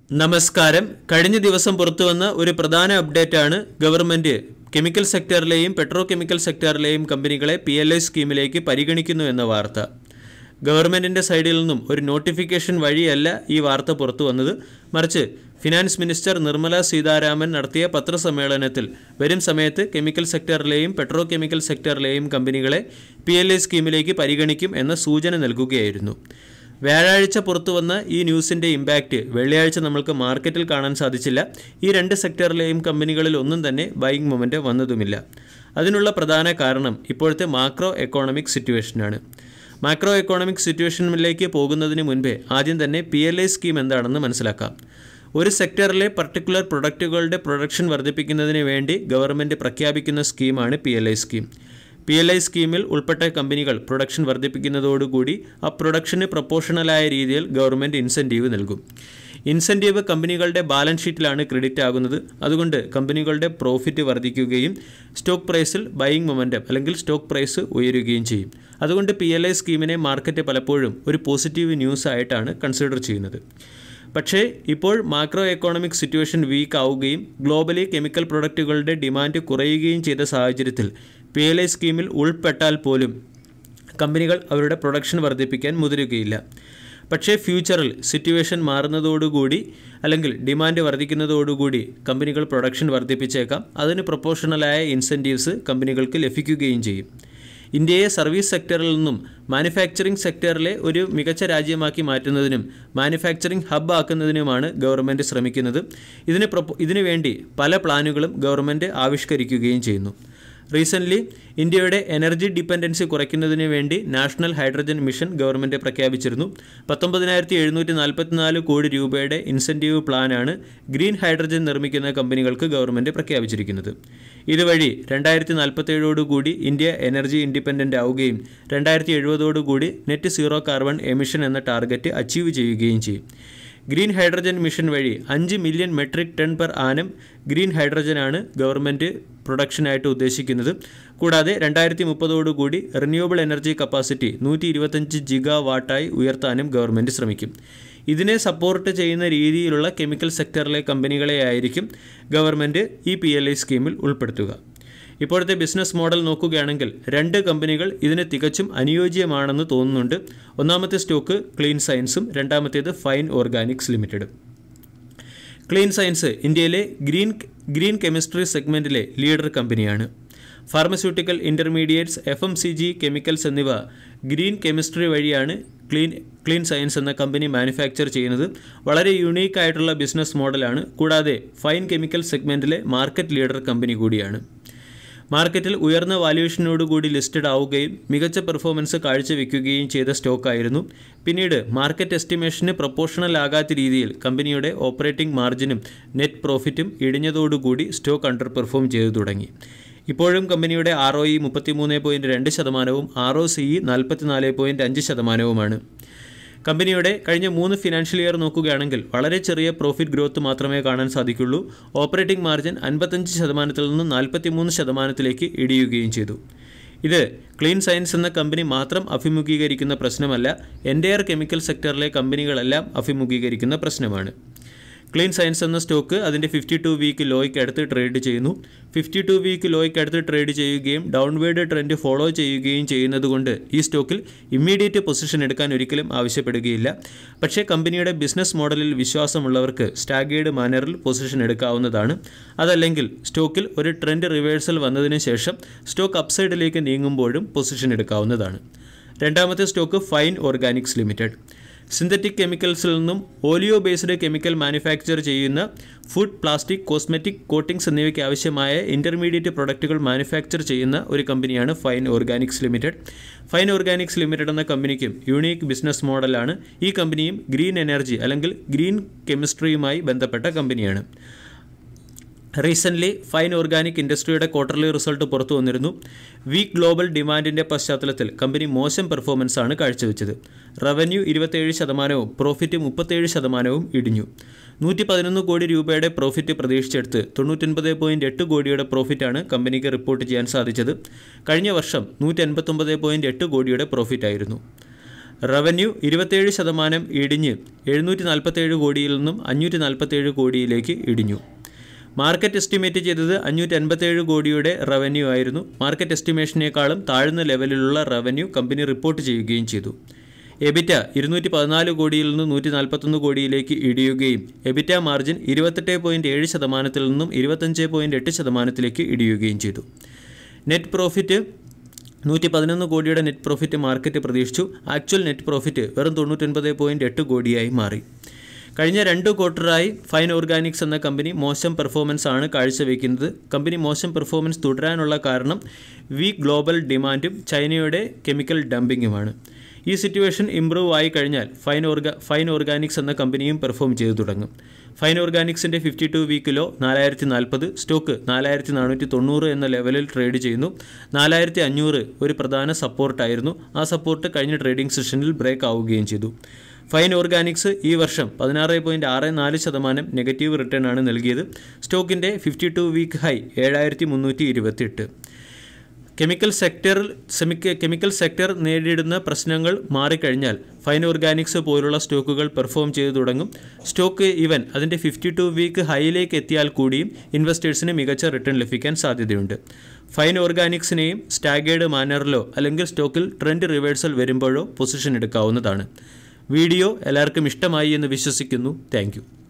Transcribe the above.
നമസ്കാരം കഴിഞ്ഞ ദിവസം പുറത്തുവന്ന ഒരു പ്രധാന അപ്ഡേറ്റ് ആണ് ഗവൺമെന്റ് കെമിക്കൽ സെക്ടറിലെയും പെട്രോ കെമിക്കൽ സെക്ടറിലെയും കമ്പനികളെ പി എൽ ഐ സ്കീമിലേക്ക് പരിഗണിക്കുന്നു എന്ന വാർത്ത ഗവൺമെന്റിന്റെ സൈഡിൽ നിന്നും ഒരു നോട്ടിഫിക്കേഷൻ വഴിയല്ല ഈ വാർത്ത പുറത്തു വന്നത് മറിച്ച് ഫിനാൻസ് മിനിസ്റ്റർ നിർമ്മല സീതാരാമൻ നടത്തിയ പത്രസമ്മേളനത്തിൽ വരും സമയത്ത് കെമിക്കൽ സെക്ടറിലെയും പെട്രോ കെമിക്കൽ സെക്ടറിലെയും കമ്പനികളെ പി എൽ ഐ സ്കീമിലേക്ക് പരിഗണിക്കും എന്ന സൂചന നൽകുകയായിരുന്നു വ്യാഴാഴ്ച പുറത്തു വന്ന ഈ ന്യൂസിൻ്റെ ഇമ്പാക്റ്റ് വെള്ളിയാഴ്ച നമ്മൾക്ക് മാർക്കറ്റിൽ കാണാൻ സാധിച്ചില്ല ഈ രണ്ട് സെക്ടറിലെയും കമ്പനികളിൽ ഒന്നും തന്നെ ബൈയിങ് മൊമെൻ്റ് വന്നതുമില്ല അതിനുള്ള പ്രധാന കാരണം ഇപ്പോഴത്തെ മാക്രോ എക്കോണമിക് സിറ്റുവേഷനാണ് മാക്രോ എക്കോണമിക് സിറ്റുവേഷനിലേക്ക് പോകുന്നതിന് മുൻപേ ആദ്യം തന്നെ പി എൽ ഐ സ്കീം എന്താണെന്ന് മനസ്സിലാക്കാം ഒരു സെക്ടറിലെ പർട്ടിക്കുലർ പ്രൊഡക്റ്റുകളുടെ പ്രൊഡക്ഷൻ വർദ്ധിപ്പിക്കുന്നതിന് വേണ്ടി ഗവൺമെൻറ് പ്രഖ്യാപിക്കുന്ന സ്കീമാണ് P L I scheme P L I സ്കീമിൽ ഉൾപ്പെട്ട കമ്പനികൾ പ്രൊഡക്ഷൻ വർദ്ധിപ്പിക്കുന്നതോടുകൂടി ആ പ്രൊഡക്ഷന് പ്രൊപ്പോഷണലായ രീതിയിൽ ഗവൺമെൻറ് ഇൻസെൻറ്റീവ് നൽകും ഇൻസെൻറ്റീവ് കമ്പനികളുടെ ബാലൻസ് ഷീറ്റിലാണ് ക്രെഡിറ്റ് ആകുന്നത് അതുകൊണ്ട് കമ്പനികളുടെ പ്രോഫിറ്റ് വർദ്ധിക്കുകയും സ്റ്റോക്ക് പ്രൈസിൽ ബൈയിങ് മൊമെൻറ്റം അല്ലെങ്കിൽ സ്റ്റോക്ക് പ്രൈസ് ഉയരുകയും ചെയ്യും അതുകൊണ്ട് പി എൽ ഐ സ്കീമിനെ മാർക്കറ്റ് പലപ്പോഴും ഒരു പോസിറ്റീവ് ന്യൂസ് ആയിട്ടാണ് കൺസിഡർ ചെയ്യുന്നത് പക്ഷേ ഇപ്പോൾ മാക്രോ എക്കോണമിക് സിറ്റുവേഷൻ വീക്ക് ആവുകയും ഗ്ലോബലി കെമിക്കൽ പ്രൊഡക്റ്റുകളുടെ ഡിമാൻഡ് കുറയുകയും ചെയ്ത സാഹചര്യത്തിൽ പി എൽ ഐ സ്കീമിൽ ഉൾപ്പെട്ടാൽ പോലും കമ്പനികൾ അവരുടെ പ്രൊഡക്ഷൻ വർദ്ധിപ്പിക്കാൻ മുതിരുകയില്ല പക്ഷേ ഫ്യൂച്ചറിൽ സിറ്റുവേഷൻ മാറുന്നതോടുകൂടി അല്ലെങ്കിൽ ഡിമാൻഡ് വർദ്ധിക്കുന്നതോടുകൂടി കമ്പനികൾ പ്രൊഡക്ഷൻ വർദ്ധിപ്പിച്ചേക്കാം അതിന് പ്രൊപ്പോഷണലായ ഇൻസെൻറ്റീവ്സ് കമ്പനികൾക്ക് ലഭിക്കുകയും ചെയ്യും ഇന്ത്യയെ സർവീസ് സെക്ടറിൽ നിന്നും മാനുഫാക്ചറിംഗ് സെക്ടറിലെ ഒരു മികച്ച രാജ്യമാക്കി മാറ്റുന്നതിനും മാനുഫാക്ചറിംഗ് ഹബ് ആക്കുന്നതിനുമാണ് ഗവൺമെൻറ് ശ്രമിക്കുന്നത് ഇതിന് പ്രൊപ്പോ ഇതിനു വേണ്ടി പല പ്ലാനുകളും ഗവൺമെൻറ് ആവിഷ്കരിക്കുകയും ചെയ്യുന്നു റീസെൻ്റ്ലി ഇന്ത്യയുടെ എനർജി ഡിപ്പെൻഡൻസി കുറയ്ക്കുന്നതിന് വേണ്ടി നാഷണൽ ഹൈഡ്രജൻ മിഷൻ ഗവൺമെൻറ് പ്രഖ്യാപിച്ചിരുന്നു പത്തൊമ്പതിനായിരത്തി എഴുന്നൂറ്റി നാൽപ്പത്തിനാല് കോടി രൂപയുടെ ഇൻസെൻറ്റീവ് പ്ലാനാണ് ഗ്രീൻ ഹൈഡ്രജൻ നിർമ്മിക്കുന്ന കമ്പനികൾക്ക് ഗവൺമെൻറ് പ്രഖ്യാപിച്ചിരിക്കുന്നത് ഇതുവഴി രണ്ടായിരത്തി നാൽപ്പത്തേഴോടുകൂടി ഇന്ത്യ എനർജി ഇൻഡിപെൻഡൻ്റ് ആവുകയും രണ്ടായിരത്തി എഴുപതോടുകൂടി നെറ്റ് സീറോ കാർബൺ എമിഷൻ എന്ന ടാർഗറ്റ് അച്ചീവ് ചെയ്യുകയും ചെയ്യും ഗ്രീൻ ഹൈഡ്രജൻ മിഷൻ വഴി അഞ്ച് million metric ton per annum green ഹൈഡ്രജനാണ് ഗവൺമെൻറ് പ്രൊഡക്ഷനായിട്ട് ഉദ്ദേശിക്കുന്നത് കൂടാതെ രണ്ടായിരത്തി മുപ്പതോടുകൂടി റിന്യൂവബിൾ എനർജി കപ്പാസിറ്റി നൂറ്റി ഇരുപത്തഞ്ച് ജിഗാ വാട്ടായി ഉയർത്താനും ഗവൺമെൻറ് ശ്രമിക്കും ഇതിനെ സപ്പോർട്ട് ചെയ്യുന്ന രീതിയിലുള്ള കെമിക്കൽ സെക്ടറിലെ കമ്പനികളെ ആയിരിക്കും ഗവൺമെൻറ് ഈ പി എൽ ഐ സ്കീമിൽ ഉൾപ്പെടുത്തുക ഇപ്പോഴത്തെ ബിസിനസ് മോഡൽ നോക്കുകയാണെങ്കിൽ രണ്ട് കമ്പനികൾ ഇതിന് തികച്ചും അനുയോജ്യമാണെന്ന് തോന്നുന്നുണ്ട് ഒന്നാമത്തെ സ്റ്റോക്ക് ക്ലീൻ സയൻസും രണ്ടാമത്തേത് Fine Organics Limited Clean Science ഇന്ത്യയിലെ ഗ്രീൻ ഗ്രീൻ കെമിസ്ട്രി സെഗ്മെൻറ്റിലെ ലീഡർ കമ്പനിയാണ് pharmaceutical intermediates F M C G chemicals എന്നിവ ഗ്രീൻ കെമിസ്ട്രി വഴിയാണ് ക്ലീൻ ക്ലീൻ സയൻസ് എന്ന കമ്പനി മാനുഫാക്ചർ ചെയ്യുന്നത് വളരെ യുണീക്ക് ആയിട്ടുള്ള ബിസിനസ് മോഡലാണ് കൂടാതെ ഫൈൻ കെമിക്കൽ സെഗ്മെൻറ്റിലെ മാർക്കറ്റ് ലീഡർ കമ്പനി കൂടിയാണ് മാർക്കറ്റിൽ ഉയർന്ന വാല്യുവേഷനോടുകൂടി ലിസ്റ്റഡ് ആവുകയും മികച്ച പെർഫോമൻസ് കാഴ്ചവെക്കുകയും ചെയ്ത സ്റ്റോക്കായിരുന്നു പിന്നീട് മാർക്കറ്റ് എസ്റ്റിമേഷന് പ്രൊപ്പോഷണൽ ആകാത്ത രീതിയിൽ കമ്പനിയുടെ ഓപ്പറേറ്റിംഗ് മാർജിനും നെറ്റ് പ്രോഫിറ്റും ഇടിഞ്ഞതോടുകൂടി സ്റ്റോക്ക് അണ്ടർ പെർഫോം ചെയ്തു തുടങ്ങി ഇപ്പോഴും കമ്പനിയുടെ ആർ ഒ ഇ മുപ്പത്തിമൂന്ന് പോയിൻറ്റ് രണ്ട് ശതമാനവും ആർ ഒ സി ഇ നാൽപ്പത്തിനാല് പോയിൻറ്റ് അഞ്ച് ശതമാനവുമാണ് കമ്പനിയുടെ കഴിഞ്ഞ മൂന്ന് ഫിനാൻഷ്യൽ ഇയർ നോക്കുകയാണെങ്കിൽ വളരെ ചെറിയ പ്രോഫിറ്റ് ഗ്രോത്ത് മാത്രമേ കാണാൻ സാധിക്കുള്ളൂ ഓപ്പറേറ്റിംഗ് മാർജിൻ അൻപത്തഞ്ച് ശതമാനത്തിൽ നിന്ന് നാൽപ്പത്തിമൂന്ന് ശതമാനത്തിലേക്ക് ഇടിയുകയും ചെയ്തു ഇത് ക്ലീൻ സയൻസ് എന്ന കമ്പനി മാത്രം അഭിമുഖീകരിക്കുന്ന പ്രശ്നമല്ല എൻ്റയർ കെമിക്കൽ സെക്ടറിലെ കമ്പനികളെല്ലാം അഭിമുഖീകരിക്കുന്ന പ്രശ്നമാണ് ക്ലീൻ സയൻസ് എന്ന സ്റ്റോക്ക് അതിൻ്റെ ഫിഫ്റ്റി ടു വീക്ക് ലോയ്ക്ക് അടുത്ത് ട്രേഡ് ചെയ്യുന്നു ഫിഫ്റ്റി ടു വീക്ക് ലോയ്ക്ക് അടുത്ത് ട്രേഡ് ചെയ്യുകയും ഡൗൺവേർഡ് ട്രെൻഡ് ഫോളോ ചെയ്യുകയും ചെയ്യുന്നതുകൊണ്ട് ഈ സ്റ്റോക്കിൽ ഇമ്മീഡിയറ്റ് പൊസിഷൻ എടുക്കാൻ ഒരിക്കലും ആവശ്യപ്പെടുകയില്ല പക്ഷേ കമ്പനിയുടെ ബിസിനസ് മോഡലിൽ വിശ്വാസമുള്ളവർക്ക് സ്റ്റാഗേഡ് മാനറിൽ പൊസിഷൻ എടുക്കാവുന്നതാണ് അതല്ലെങ്കിൽ സ്റ്റോക്കിൽ ഒരു ട്രെൻഡ് റിവേഴ്സൽ വന്നതിന് ശേഷം സ്റ്റോക്ക് അപ്സൈഡിലേക്ക് നീങ്ങുമ്പോഴും പൊസിഷൻ എടുക്കാവുന്നതാണ് രണ്ടാമത്തെ stock Fine Organics Limited synthetic കെമിക്കൽസിൽ നിന്നും ഓലിയോ ബേസ്ഡ് കെമിക്കൽ മാനുഫാക്ചർ ചെയ്യുന്ന ഫുഡ് പ്ലാസ്റ്റിക് കോസ്മെറ്റിക് കോട്ടിംഗ്സ് എന്നിവയ്ക്ക് ആവശ്യമായ ഇൻ്റർമീഡിയറ്റ് പ്രൊഡക്റ്റുകൾ മാനുഫാക്ചർ ചെയ്യുന്ന ഒരു കമ്പനിയാണ് Fine Organics Limited Fine Organics Limited എന്ന കമ്പനിക്കും യൂണീക്ക് ബിസിനസ് മോഡലാണ് ഈ കമ്പനിയും ഗ്രീൻ എനർജി അല്ലെങ്കിൽ ഗ്രീൻ കെമിസ്ട്രിയുമായി ബന്ധപ്പെട്ട കമ്പനിയാണ് റീസെൻ്റ്ലി ഫൈൻ ഓർഗാനിക് ഇൻഡസ്ട്രിയുടെ ക്വാർട്ടർലി റിസൾട്ട് പുറത്തു വന്നിരുന്നു വീക്ക് ഗ്ലോബൽ ഡിമാൻഡിൻ്റെ പശ്ചാത്തലത്തിൽ കമ്പനി മോശം പെർഫോമൻസ് ആണ് കാഴ്ചവെച്ചത് റവന്യൂ ഇരുപത്തേഴ് ശതമാനവും പ്രോഫിറ്റ് മുപ്പത്തേഴ് ശതമാനവും ഇടിഞ്ഞു നൂറ്റി പതിനൊന്ന് കോടി രൂപയുടെ പ്രോഫിറ്റ് പ്രതീക്ഷിച്ചെടുത്ത് തൊണ്ണൂറ്റൊൻപത് പോയിൻറ്റ് എട്ട് കോടിയുടെ പ്രോഫിറ്റാണ് കമ്പനിക്ക് റിപ്പോർട്ട് ചെയ്യാൻ സാധിച്ചത് കഴിഞ്ഞ വർഷം നൂറ്റി എൺപത്തൊമ്പത് പോയിൻറ്റ് എട്ട് കോടിയുടെ പ്രോഫിറ്റായിരുന്നു റവന്യൂ ഇരുപത്തേഴ് ശതമാനം ഇടിഞ്ഞ് എഴുന്നൂറ്റി നാൽപ്പത്തേഴ് കോടിയിൽ നിന്നും അഞ്ഞൂറ്റി നാൽപ്പത്തേഴ് കോടിയിലേക്ക് ഇടിഞ്ഞു മാർക്കറ്റ് എസ്റ്റിമേറ്റ് ചെയ്തത് അഞ്ഞൂറ്റി അൻപത്തേഴ് കോടിയുടെ റവന്യൂ ആയിരുന്നു മാർക്കറ്റ് എസ്റ്റിമേഷനേക്കാളും താഴ്ന്ന ലെവലിലുള്ള റവന്യൂ കമ്പനി റിപ്പോർട്ട് ചെയ്യുകയും ചെയ്തു എബിറ്റ ഇരുന്നൂറ്റി പതിനാല് കോടിയിൽ നിന്ന് നൂറ്റി നാൽപ്പത്തൊന്ന് കോടിയിലേക്ക് ഇടിയുകയും എബിറ്റ മാർജിൻ ഇരുപത്തെട്ട് പോയിൻറ്റ് ഏഴ് ശതമാനത്തിൽ നിന്നും ഇരുപത്തഞ്ച് പോയിൻറ്റ് എട്ട് ശതമാനത്തിലേക്ക് ഇടിയുകയും ചെയ്തു നെറ്റ് പ്രോഫിറ്റ് നൂറ്റി പതിനൊന്ന് കോടിയുടെ നെറ്റ് പ്രോഫിറ്റ് മാർക്കറ്റ് പ്രതീക്ഷിച്ചു ആക്ച്വൽ നെറ്റ് പ്രോഫിറ്റ് വെറും തൊണ്ണൂറ്റൊൻപത് പോയിൻറ്റ് എട്ട് കോടിയായി മാറി കഴിഞ്ഞ രണ്ട് ക്വാർട്ടറായി ഫൈൻ ഓർഗാനിക്സ് എന്ന കമ്പനി മോശം പെർഫോമൻസ് ആണ് കാഴ്ചവെക്കുന്നത് കമ്പനി മോശം പെർഫോമൻസ് തുടരാനുള്ള കാരണം വീക്ക് ഗ്ലോബൽ ഡിമാൻഡും ചൈനയുടെ കെമിക്കൽ ഡംപിങ്ങുമാണ് ഈ സിറ്റുവേഷൻ ഇംപ്രൂവ് ആയി കഴിഞ്ഞാൽ ഫൈൻ ഓർഗ ഫൈൻ ഓർഗാനിക്സ് എന്ന കമ്പനിയും പെർഫോം ചെയ്തു തുടങ്ങും ഫൈൻ ഓർഗാനിക്സിൻ്റെ ഫിഫ്റ്റി ടു വീക്കിലോ നാലായിരത്തി നാൽപ്പത് സ്റ്റോക്ക് നാലായിരത്തി നാനൂറ്റി തൊണ്ണൂറ് എന്ന ലെവലിൽ ട്രേഡ് ചെയ്യുന്നു നാലായിരത്തി അഞ്ഞൂറ് ഒരു പ്രധാന സപ്പോർട്ടായിരുന്നു ആ സപ്പോർട്ട് കഴിഞ്ഞ ട്രേഡിംഗ് സെഷനിൽ ബ്രേക്ക് ആവുകയും ചെയ്തു ഫൈൻ ഓർഗാനിക്സ് ഈ വർഷം പതിനാറ് പോയിൻറ്റ് ആറ് നാല് ശതമാനം നെഗറ്റീവ് റിട്ടേൺ ആണ് നൽകിയത് സ്റ്റോക്കിൻ്റെ ഫിഫ്റ്റി ടു വീക്ക് ഹൈ ഏഴായിരത്തി മുന്നൂറ്റി ഇരുപത്തിയെട്ട് കെമിക്കൽ സെക്ടറിൽ സെമിക്ക കെമിക്കൽ സെക്ടർ നേരിടുന്ന പ്രശ്നങ്ങൾ മാറിക്കഴിഞ്ഞാൽ ഫൈൻ ഓർഗാനിക്സ് പോലുള്ള സ്റ്റോക്കുകൾ പെർഫോം ചെയ്തു തുടങ്ങും സ്റ്റോക്ക് ഇവൻ അതിൻ്റെ ഫിഫ്റ്റി ടു വീക്ക് ഹൈയിലേക്ക് എത്തിയാൽ കൂടിയും ഇൻവെസ്റ്റേഴ്സിന് മികച്ച റിട്ടേൺ ലഭിക്കാൻ സാധ്യതയുണ്ട് ഫൈൻ ഓർഗാനിക്സിനെയും സ്റ്റാഗേർഡ് മാനറിലോ അല്ലെങ്കിൽ സ്റ്റോക്കിൽ ട്രെൻഡ് റിവേഴ്സൽ വരുമ്പോഴോ പൊസിഷൻ എടുക്കാവുന്നതാണ് വീഡിയോ എല്ലാവർക്കും ഇഷ്ടമായി എന്ന് വിശ്വസിക്കുന്നു താങ്ക്